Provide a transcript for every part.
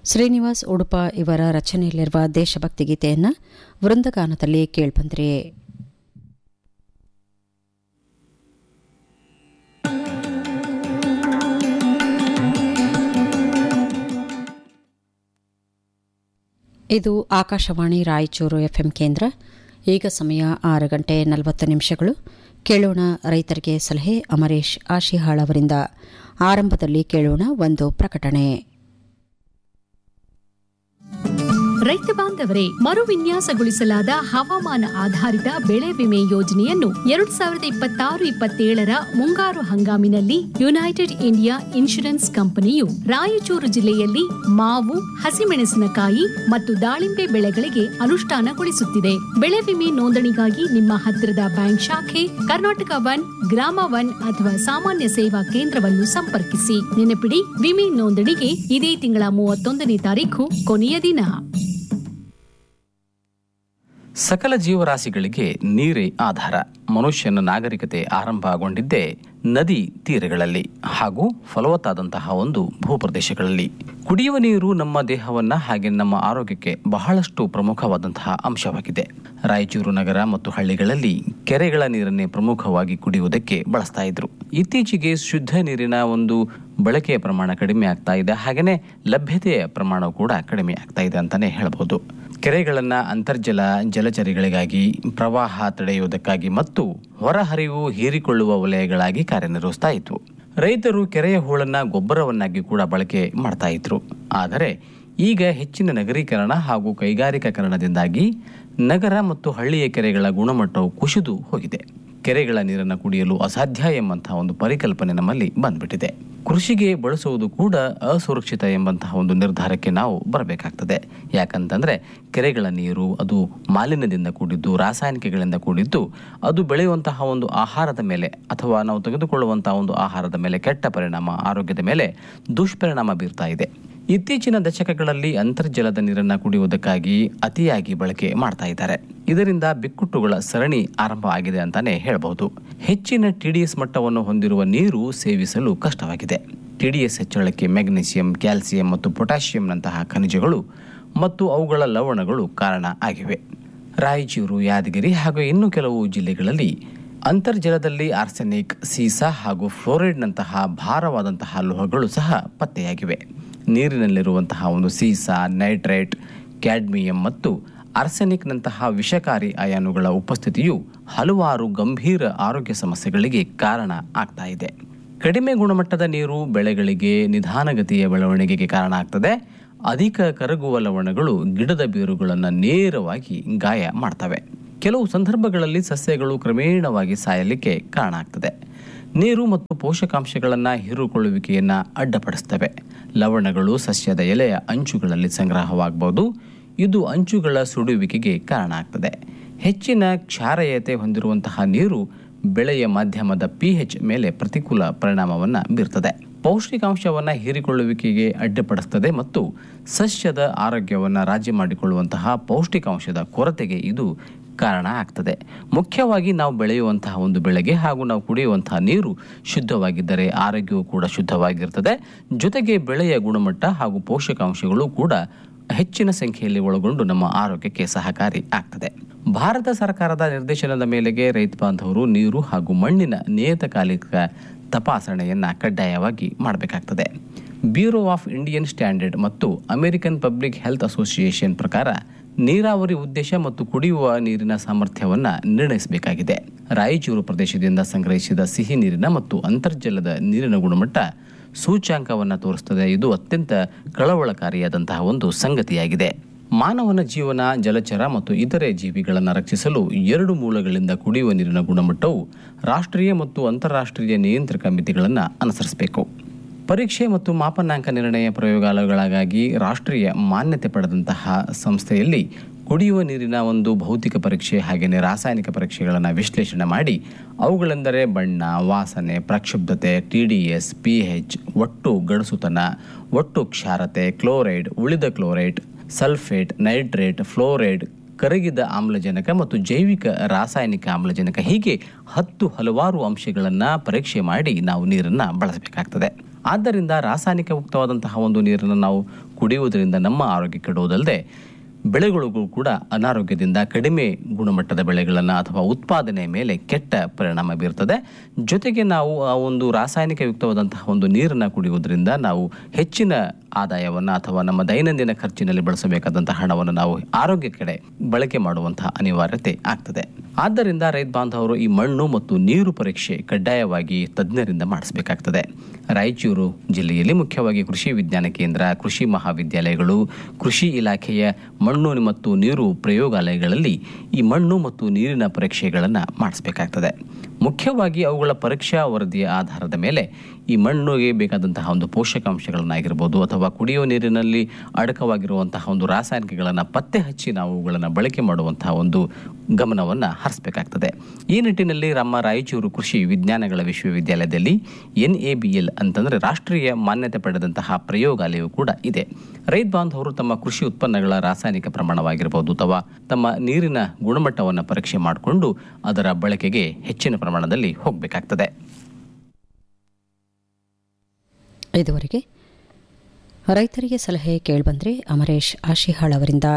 ಶ್ರೀನಿವಾಸ್ ಉಡುಪ ಇವರ ರಚನೆಯಲ್ಲಿರುವ ದೇಶಭಕ್ತಿ ಗೀತೆಯನ್ನು ವೃಂದಗಾನದಲ್ಲಿ ಕೇಳ್ಬಂದ್ರಿ ಇದು ಆಕಾಶವಾಣಿ ರಾಯಚೂರು ಎಫ್ಎಂ ಕೇಂದ್ರ ಈಗ ಸಮಯ ಆರು ಗಂಟೆ ನಲವತ್ತು ನಿಮಿಷಗಳು ಕೇಳೋಣ ರೈತರಿಗೆ ಸಲಹೆ ಅಮರೇಶ್ ಆಶಿಹಾಳ್ ಅವರಿಂದ ಆರಂಭದಲ್ಲಿ ಕೇಳೋಣ ಒಂದು ಪ್ರಕಟಣೆ ರೈತ ಬಾಂಧವರೇ ಮರು ವಿನ್ಯಾಸಗೊಳಿಸಲಾದ ಹವಾಮಾನ ಆಧಾರಿತ ಬೆಳೆ ವಿಮೆ ಯೋಜನೆಯನ್ನು ಎರಡ್ ಸಾವಿರದ ಇಪ್ಪತ್ತಾರು ಇಪ್ಪತ್ತೇಳರ ಮುಂಗಾರು ಹಂಗಾಮಿನಲ್ಲಿ ಯುನೈಟೆಡ್ ಇಂಡಿಯಾ ಇನ್ಶೂರೆನ್ಸ್ ಕಂಪನಿಯು ರಾಯಚೂರು ಜಿಲ್ಲೆಯಲ್ಲಿ ಮಾವು ಹಸಿಮೆಣಸಿನಕಾಯಿ ಮತ್ತು ದಾಳಿಂಬೆ ಬೆಳೆಗಳಿಗೆ ಅನುಷ್ಠಾನಗೊಳಿಸುತ್ತಿದೆ ಬೆಳೆ ವಿಮೆ ನೋಂದಣಿಗಾಗಿ ನಿಮ್ಮ ಹತ್ತಿರದ ಬ್ಯಾಂಕ್ ಶಾಖೆ ಕರ್ನಾಟಕ ವನ್ ಗ್ರಾಮ ವನ್ ಅಥವಾ ಸಾಮಾನ್ಯ ಸೇವಾ ಕೇಂದ್ರವನ್ನು ಸಂಪರ್ಕಿಸಿ ನೆನಪಿಡಿ ವಿಮೆ ನೋಂದಣಿಗೆ ಇದೇ ತಿಂಗಳ ಮೂವತ್ತೊಂದನೇ ತಾರೀಖು ಕೊನೆಯ ದಿನ ಸಕಲ ಜೀವರಾಶಿಗಳಿಗೆ ನೀರೇ ಆಧಾರ ಮನುಷ್ಯನ ನಾಗರಿಕತೆ ಆರಂಭಗೊಂಡಿದ್ದೇ ನದಿ ತೀರಗಳಲ್ಲಿ ಹಾಗೂ ಫಲವತ್ತಾದಂತಹ ಒಂದು ಭೂಪ್ರದೇಶಗಳಲ್ಲಿ ಕುಡಿಯುವ ನೀರು ನಮ್ಮ ದೇಹವನ್ನ ಹಾಗೆ ನಮ್ಮ ಆರೋಗ್ಯಕ್ಕೆ ಬಹಳಷ್ಟು ಪ್ರಮುಖವಾದಂತಹ ಅಂಶವಾಗಿದೆ ರಾಯಚೂರು ನಗರ ಮತ್ತು ಹಳ್ಳಿಗಳಲ್ಲಿ ಕೆರೆಗಳ ನೀರನ್ನೇ ಪ್ರಮುಖವಾಗಿ ಕುಡಿಯುವುದಕ್ಕೆ ಬಳಸ್ತಾ ಇದ್ರು ಇತ್ತೀಚೆಗೆ ಶುದ್ಧ ನೀರಿನ ಒಂದು ಬಳಕೆಯ ಪ್ರಮಾಣ ಕಡಿಮೆ ಆಗ್ತಾ ಇದೆ ಹಾಗೆಯೇ ಲಭ್ಯತೆಯ ಪ್ರಮಾಣ ಕೂಡ ಕಡಿಮೆ ಆಗ್ತಾ ಇದೆ ಅಂತಾನೆ ಹೇಳಬಹುದು ಕೆರೆಗಳನ್ನ ಅಂತರ್ಜಲ ಜಲಚರಿಗಳಿಗಾಗಿ ಪ್ರವಾಹ ತಡೆಯುವುದಕ್ಕಾಗಿ ಮತ್ತು ಹೊರಹರಿವು ಹೀರಿಕೊಳ್ಳುವ ವಲಯಗಳಾಗಿ ಕಾರ್ಯನಿರ್ವಹಿಸ್ತಾ ಇದ್ವು ರೈತರು ಕೆರೆಯ ಹೂಳನ್ನ ಗೊಬ್ಬರವನ್ನಾಗಿ ಕೂಡ ಬಳಕೆ ಮಾಡ್ತಾ ಇದ್ರು ಆದರೆ ಈಗ ಹೆಚ್ಚಿನ ನಗರೀಕರಣ ಹಾಗೂ ಕೈಗಾರಿಕೀಕರಣದಿಂದಾಗಿ ನಗರ ಮತ್ತು ಹಳ್ಳಿಯ ಕೆರೆಗಳ ಗುಣಮಟ್ಟವು ಕುಸಿದು ಹೋಗಿದೆ ಕೆರೆಗಳ ನೀರನ್ನು ಕುಡಿಯಲು ಅಸಾಧ್ಯ ಎಂಬಂತಹ ಒಂದು ಪರಿಕಲ್ಪನೆ ನಮ್ಮಲ್ಲಿ ಬಂದ್ಬಿಟ್ಟಿದೆ ಕೃಷಿಗೆ ಬಳಸುವುದು ಕೂಡ ಅಸುರಕ್ಷಿತ ಎಂಬಂತಹ ಒಂದು ನಿರ್ಧಾರಕ್ಕೆ ನಾವು ಬರಬೇಕಾಗ್ತದೆ ಯಾಕಂತಂದ್ರೆ ಕೆರೆಗಳ ನೀರು ಅದು ಮಾಲಿನ್ಯದಿಂದ ಕೂಡಿದ್ದು ರಾಸಾಯನಿಕಗಳಿಂದ ಕೂಡಿದ್ದು ಅದು ಬೆಳೆಯುವಂತಹ ಒಂದು ಆಹಾರದ ಮೇಲೆ ಅಥವಾ ನಾವು ತೆಗೆದುಕೊಳ್ಳುವಂತಹ ಒಂದು ಆಹಾರದ ಮೇಲೆ ಕೆಟ್ಟ ಪರಿಣಾಮ ಆರೋಗ್ಯದ ಮೇಲೆ ದುಷ್ಪರಿಣಾಮ ಬೀರ್ತಾ ಇದೆ ಇತ್ತೀಚಿನ ದಶಕಗಳಲ್ಲಿ ಅಂತರ್ಜಲದ ನೀರನ್ನು ಕುಡಿಯುವುದಕ್ಕಾಗಿ ಅತಿಯಾಗಿ ಬಳಕೆ ಮಾಡ್ತಾ ಇದ್ದಾರೆ ಇದರಿಂದ ಬಿಕ್ಕುಟ್ಟುಗಳ ಸರಣಿ ಆರಂಭ ಆಗಿದೆ ಅಂತಾನೆ ಹೇಳಬಹುದು ಹೆಚ್ಚಿನ ಟಿಡಿಎಸ್ ಮಟ್ಟವನ್ನು ಹೊಂದಿರುವ ನೀರು ಸೇವಿಸಲು ಕಷ್ಟವಾಗಿದೆ ಟಿಡಿಎಸ್ ಹೆಚ್ಚಳಕ್ಕೆ ಮೆಗ್ನೀಸಿಯಂ ಕ್ಯಾಲ್ಸಿಯಂ ಮತ್ತು ಪೊಟ್ಯಾಷಿಯಂನಂತಹ ಖನಿಜಗಳು ಮತ್ತು ಅವುಗಳ ಲವಣಗಳು ಕಾರಣ ಆಗಿವೆ ರಾಯಚೂರು ಯಾದಗಿರಿ ಹಾಗೂ ಇನ್ನು ಕೆಲವು ಜಿಲ್ಲೆಗಳಲ್ಲಿ ಅಂತರ್ಜಲದಲ್ಲಿ ಆರ್ಸೆನಿಕ್ ಸೀಸಾ ಹಾಗೂ ಫ್ಲೋರೈಡ್ನಂತಹ ಭಾರವಾದಂತಹ ಲೋಹಗಳು ಸಹ ಪತ್ತೆಯಾಗಿವೆ ನೀರಿನಲ್ಲಿರುವಂತಹ ಒಂದು ಸೀಸಾ ನೈಟ್ರೇಟ್ ಕ್ಯಾಡ್ಮಿಯಂ ಮತ್ತು ಆರ್ಸೆನಿಕ್ನಂತಹ ವಿಷಕಾರಿ ಅಯಾನುಗಳ ಉಪಸ್ಥಿತಿಯು ಹಲವಾರು ಗಂಭೀರ ಆರೋಗ್ಯ ಸಮಸ್ಯೆಗಳಿಗೆ ಕಾರಣ ಆಗ್ತಾ ಇದೆ ಕಡಿಮೆ ಗುಣಮಟ್ಟದ ನೀರು ಬೆಳೆಗಳಿಗೆ ನಿಧಾನಗತಿಯ ಬೆಳವಣಿಗೆಗೆ ಕಾರಣ ಆಗ್ತದೆ ಅಧಿಕ ಕರಗುವ ಲವಣಗಳು ಗಿಡದ ಬೇರುಗಳನ್ನು ನೇರವಾಗಿ ಗಾಯ ಮಾಡ್ತವೆ ಕೆಲವು ಸಂದರ್ಭಗಳಲ್ಲಿ ಸಸ್ಯಗಳು ಕ್ರಮೇಣವಾಗಿ ಸಾಯಲಿಕ್ಕೆ ಕಾರಣ ಆಗ್ತದೆ ನೀರು ಮತ್ತು ಪೋಷಕಾಂಶಗಳನ್ನು ಹೀರಿಕೊಳ್ಳುವಿಕೆಯನ್ನು ಅಡ್ಡಪಡಿಸ್ತವೆ ಲವಣಗಳು ಸಸ್ಯದ ಎಲೆಯ ಅಂಚುಗಳಲ್ಲಿ ಸಂಗ್ರಹವಾಗಬಹುದು ಇದು ಅಂಚುಗಳ ಸುಡುವಿಕೆಗೆ ಕಾರಣ ಆಗ್ತದೆ ಹೆಚ್ಚಿನ ಕ್ಷಾರಯತೆ ಹೊಂದಿರುವಂತಹ ನೀರು ಬೆಳೆಯ ಮಾಧ್ಯಮದ ಪಿಎಚ್ ಮೇಲೆ ಪ್ರತಿಕೂಲ ಪರಿಣಾಮವನ್ನು ಬೀರ್ತದೆ ಪೌಷ್ಟಿಕಾಂಶವನ್ನು ಹೀರಿಕೊಳ್ಳುವಿಕೆಗೆ ಅಡ್ಡಿಪಡಿಸ್ತದೆ ಮತ್ತು ಸಸ್ಯದ ಆರೋಗ್ಯವನ್ನು ರಾಜಿ ಮಾಡಿಕೊಳ್ಳುವಂತಹ ಪೌಷ್ಟಿಕಾಂಶದ ಕೊರತೆಗೆ ಇದು ಕಾರಣ ಆಗ್ತದೆ ಮುಖ್ಯವಾಗಿ ನಾವು ಬೆಳೆಯುವಂತಹ ಒಂದು ಬೆಳೆಗೆ ಹಾಗೂ ನಾವು ಕುಡಿಯುವಂತಹ ನೀರು ಶುದ್ಧವಾಗಿದ್ದರೆ ಆರೋಗ್ಯವು ಕೂಡ ಶುದ್ಧವಾಗಿರ್ತದೆ ಜೊತೆಗೆ ಬೆಳೆಯ ಗುಣಮಟ್ಟ ಹಾಗೂ ಪೋಷಕಾಂಶಗಳು ಕೂಡ ಹೆಚ್ಚಿನ ಸಂಖ್ಯೆಯಲ್ಲಿ ಒಳಗೊಂಡು ನಮ್ಮ ಆರೋಗ್ಯಕ್ಕೆ ಸಹಕಾರಿ ಆಗ್ತದೆ ಭಾರತ ಸರ್ಕಾರದ ನಿರ್ದೇಶನದ ಮೇಲೆಗೆ ರೈತ ಬಾಂಧವರು ನೀರು ಹಾಗೂ ಮಣ್ಣಿನ ನಿಯತಕಾಲಿಕ ತಪಾಸಣೆಯನ್ನು ಕಡ್ಡಾಯವಾಗಿ ಮಾಡಬೇಕಾಗ್ತದೆ ಬ್ಯೂರೋ ಆಫ್ ಇಂಡಿಯನ್ ಸ್ಟ್ಯಾಂಡರ್ಡ್ ಮತ್ತು ಅಮೆರಿಕನ್ ಪಬ್ಲಿಕ್ ಹೆಲ್ತ್ ಅಸೋಸಿಯೇಷನ್ ಪ್ರಕಾರ ನೀರಾವರಿ ಉದ್ದೇಶ ಮತ್ತು ಕುಡಿಯುವ ನೀರಿನ ಸಾಮರ್ಥ್ಯವನ್ನು ನಿರ್ಣಯಿಸಬೇಕಾಗಿದೆ ರಾಯಚೂರು ಪ್ರದೇಶದಿಂದ ಸಂಗ್ರಹಿಸಿದ ಸಿಹಿ ನೀರಿನ ಮತ್ತು ಅಂತರ್ಜಲದ ನೀರಿನ ಗುಣಮಟ್ಟ ಸೂಚ್ಯಾಂಕವನ್ನು ತೋರಿಸ್ತದೆ ಇದು ಅತ್ಯಂತ ಕಳವಳಕಾರಿಯಾದಂತಹ ಒಂದು ಸಂಗತಿಯಾಗಿದೆ ಮಾನವನ ಜೀವನ ಜಲಚರ ಮತ್ತು ಇತರೆ ಜೀವಿಗಳನ್ನು ರಕ್ಷಿಸಲು ಎರಡು ಮೂಲಗಳಿಂದ ಕುಡಿಯುವ ನೀರಿನ ಗುಣಮಟ್ಟವು ರಾಷ್ಟ್ರೀಯ ಮತ್ತು ಅಂತಾರಾಷ್ಟ್ರೀಯ ನಿಯಂತ್ರಕ ಮಿತಿಗಳನ್ನು ಅನುಸರಿಸಬೇಕು ಪರೀಕ್ಷೆ ಮತ್ತು ಮಾಪನಾಂಕ ನಿರ್ಣಯ ಪ್ರಯೋಗಾಲಯಗಳಿಗಾಗಿ ರಾಷ್ಟ್ರೀಯ ಮಾನ್ಯತೆ ಪಡೆದಂತಹ ಸಂಸ್ಥೆಯಲ್ಲಿ ಕುಡಿಯುವ ನೀರಿನ ಒಂದು ಭೌತಿಕ ಪರೀಕ್ಷೆ ಹಾಗೆಯೇ ರಾಸಾಯನಿಕ ಪರೀಕ್ಷೆಗಳನ್ನು ವಿಶ್ಲೇಷಣೆ ಮಾಡಿ ಅವುಗಳೆಂದರೆ ಬಣ್ಣ ವಾಸನೆ ಪ್ರಕ್ಷುಬ್ಧತೆ T D S P H ಒಟ್ಟು ಗಡಸುತನ ಒಟ್ಟು ಕ್ಷಾರತೆ ಕ್ಲೋರೈಡ್ ಉಳಿದ ಕ್ಲೋರೈಡ್ ಸಲ್ಫೇಟ್ ನೈಟ್ರೇಟ್ ಫ್ಲೋರೈಡ್ ಕರಗಿದ ಆಮ್ಲಜನಕ ಮತ್ತು ಜೈವಿಕ ರಾಸಾಯನಿಕ ಆಮ್ಲಜನಕ ಹೀಗೆ ಹತ್ತು ಹಲವಾರು ಅಂಶಗಳನ್ನು ಪರೀಕ್ಷೆ ಮಾಡಿ ನಾವು ನೀರನ್ನು ಬಳಸಬೇಕಾಗ್ತದೆ ಆದ್ದರಿಂದ ರಾಸಾಯನಿಕ ಮುಕ್ತವಾದಂತಹ ಒಂದು ನೀರನ್ನು ನಾವು ಕುಡಿಯುವುದರಿಂದ ನಮ್ಮ ಆರೋಗ್ಯ ಕೆಡುವುದಲ್ಲದೆ ಬೆಳೆಗಳಿಗೂ ಕೂಡ ಅನಾರೋಗ್ಯದಿಂದ ಕಡಿಮೆ ಗುಣಮಟ್ಟದ ಬೆಳೆಗಳನ್ನು ಅಥವಾ ಉತ್ಪಾದನೆ ಮೇಲೆ ಕೆಟ್ಟ ಪರಿಣಾಮ ಬೀರ್ತದೆ ಜೊತೆಗೆ ನಾವು ಆ ಒಂದು ರಾಸಾಯನಿಕ ಯುಕ್ತವಾದಂತಹ ಒಂದು ನೀರನ್ನು ಕುಡಿಯುವುದರಿಂದ ನಾವು ಹೆಚ್ಚಿನ ಆದಾಯವನ್ನು ಅಥವಾ ನಮ್ಮ ದೈನಂದಿನ ಖರ್ಚಿನಲ್ಲಿ ಬಳಸಬೇಕಾದಂತಹ ಹಣವನ್ನು ನಾವು ಆರೋಗ್ಯ ಕಡೆ ಬಳಕೆ ಮಾಡುವಂತಹ ಅನಿವಾರ್ಯತೆ ಆಗ್ತದೆ ಆದ್ದರಿಂದ ರೈತ ಬಾಂಧವರು ಈ ಮಣ್ಣು ಮತ್ತು ನೀರು ಪರೀಕ್ಷೆ ಕಡ್ಡಾಯವಾಗಿ ತಜ್ಞರಿಂದ ಮಾಡಿಸಬೇಕಾಗ್ತದೆ ರಾಯಚೂರು ಜಿಲ್ಲೆಯಲ್ಲಿ ಮುಖ್ಯವಾಗಿ ಕೃಷಿ ವಿಜ್ಞಾನ ಕೇಂದ್ರ ಕೃಷಿ ಮಹಾವಿದ್ಯಾಲಯಗಳು ಕೃಷಿ ಇಲಾಖೆಯ ಮಣ್ಣು ಮತ್ತು ನೀರು ಪ್ರಯೋಗಾಲಯಗಳಲ್ಲಿ ಈ ಮಣ್ಣು ಮತ್ತು ನೀರಿನ ಪರೀಕ್ಷೆಗಳನ್ನು ಮಾಡಿಸಬೇಕಾಗ್ತದೆ ಮುಖ್ಯವಾಗಿ ಅವುಗಳ ಪರೀಕ್ಷಾ ವರದಿಯ ಆಧಾರದ ಮೇಲೆ ಈ ಮಣ್ಣಿಗೆ ಬೇಕಾದಂತಹ ಒಂದು ಪೋಷಕಾಂಶಗಳನ್ನಾಗಿರ್ಬೋದು ಅಥವಾ ಕುಡಿಯುವ ನೀರಿನಲ್ಲಿ ಅಡಕವಾಗಿರುವಂತಹ ಒಂದು ರಾಸಾಯನಿಕಗಳನ್ನು ಪತ್ತೆ ಹಚ್ಚಿ ನಾವು ಅವುಗಳನ್ನು ಬಳಕೆ ಮಾಡುವಂತಹ ಒಂದು ಗಮನವನ್ನು ಹರಿಸಬೇಕಾಗ್ತದೆ ಈ ನಿಟ್ಟಿನಲ್ಲಿ ನಮ್ಮ ರಾಯಚೂರು ಕೃಷಿ ವಿಜ್ಞಾನಗಳ ವಿಶ್ವವಿದ್ಯಾಲಯದಲ್ಲಿ ಎನ್ ಎ ಬಿ ಎಲ್ ಅಂತಂದರೆ ರಾಷ್ಟ್ರೀಯ ಮಾನ್ಯತೆ ಪಡೆದಂತಹ ಪ್ರಯೋಗಾಲಯವು ಕೂಡ ಇದೆ ರೈತ ಬಾಂಧವರು ತಮ್ಮ ಕೃಷಿ ಉತ್ಪನ್ನಗಳ ರಾಸಾಯನಿಕ ಪ್ರಮಾಣವಾಗಿರ್ಬೋದು ಅಥವಾ ತಮ್ಮ ನೀರಿನ ಗುಣಮಟ್ಟವನ್ನು ಪರೀಕ್ಷೆ ಮಾಡಿಕೊಂಡು ಅದರ ಬಳಕೆಗೆ ಹೆಚ್ಚಿನ ಪ್ರಮಾಣದಲ್ಲಿ ಹೋಗಬೇಕಾಗ್ತದೆ ಇದುವರೆಗೆ ರೈತರಿಗೆ ಸಲಹೆ ಕೇಳಿಬಂದ್ರೆ ಅಮರೇಶ್ ಆಶಿಹಾಳ್ ಅವರಿಂದ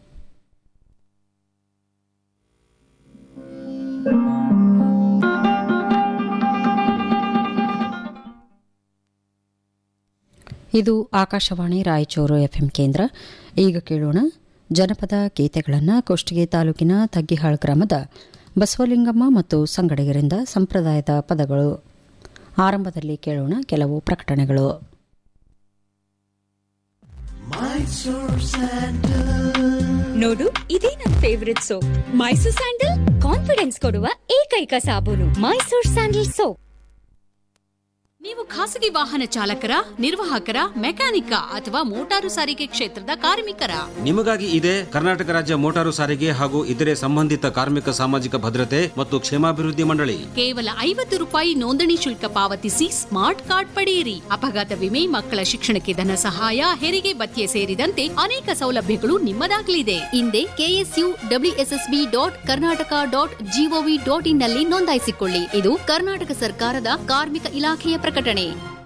ಇದು ಆಕಾಶವಾಣಿ ರಾಯಚೂರು ಎಫ್ಎಂ ಕೇಂದ್ರ ಈಗ ಕೇಳೋಣ ಜನಪದ ಗೀತೆಗಳನ್ನು ಕುಷ್ಟಗಿ ತಾಲೂಕಿನ ತಗ್ಗಿಹಾಳ್ ಗ್ರಾಮದ ಬಸವಲಿಂಗಮ್ಮ ಮತ್ತು ಸಂಗಡಿಗರಿಂದ ಸಂಪ್ರದಾಯದ ಪದಗಳು ಆರಂಭದಲ್ಲಿ ಕೇಳೋಣ ಕೆಲವು ಪ್ರಕಟಣೆಗಳು ನೋಡು ಇದೇ ನನ್ favourite soap Mysore sandal confidence ಕೊಡುವ ಏಕೈಕ ಸಾಬೂನು ಮೈಸೂರ್ ಸ್ಯಾಂಡಲ್ ಸೋಪ್ ನೀವು ಖಾಸಗಿ ವಾಹನ ಚಾಲಕರ ನಿರ್ವಾಹಕರ ಮೆಕ್ಯಾನಿಕ ಅಥವಾ ಮೋಟಾರು ಸಾರಿಗೆ ಕ್ಷೇತ್ರದ ಕಾರ್ಮಿಕರ ನಿಮಗಾಗಿ ಇದೆ ಕರ್ನಾಟಕ ರಾಜ್ಯ ಮೋಟಾರು ಸಾರಿಗೆ ಹಾಗೂ ಇತರೆ ಸಂಬಂಧಿತ ಕಾರ್ಮಿಕ ಸಾಮಾಜಿಕ ಭದ್ರತೆ ಮತ್ತು ಕ್ಷೇಮಾಭಿವೃದ್ಧಿ ಮಂಡಳಿ ಕೇವಲ ಐವತ್ತು ರೂಪಾಯಿ ನೋಂದಣಿ ಶುಲ್ಕ ಪಾವತಿಸಿ ಸ್ಮಾರ್ಟ್ ಕಾರ್ಡ್ ಪಡೆಯಿರಿ ಅಪಘಾತ ವಿಮೆ ಮಕ್ಕಳ ಶಿಕ್ಷಣಕ್ಕೆ ಧನ ಸಹಾಯ ಹೆರಿಗೆ ಭತ್ಯೆ ಸೇರಿದಂತೆ ಅನೇಕ ಸೌಲಭ್ಯಗಳು ನಿಮ್ಮದಾಗಲಿದೆ ಹಿಂದೆ KSU WSSB dot Karnataka dot GOV dot in ನಲ್ಲಿ ನೋಂದಾಯಿಸಿಕೊಳ್ಳಿ ಇದು ಕರ್ನಾಟಕ ಸರ್ಕಾರದ ಕಾರ್ಮಿಕ ಇಲಾಖೆಯ ಪ್ರಕಟಣೆ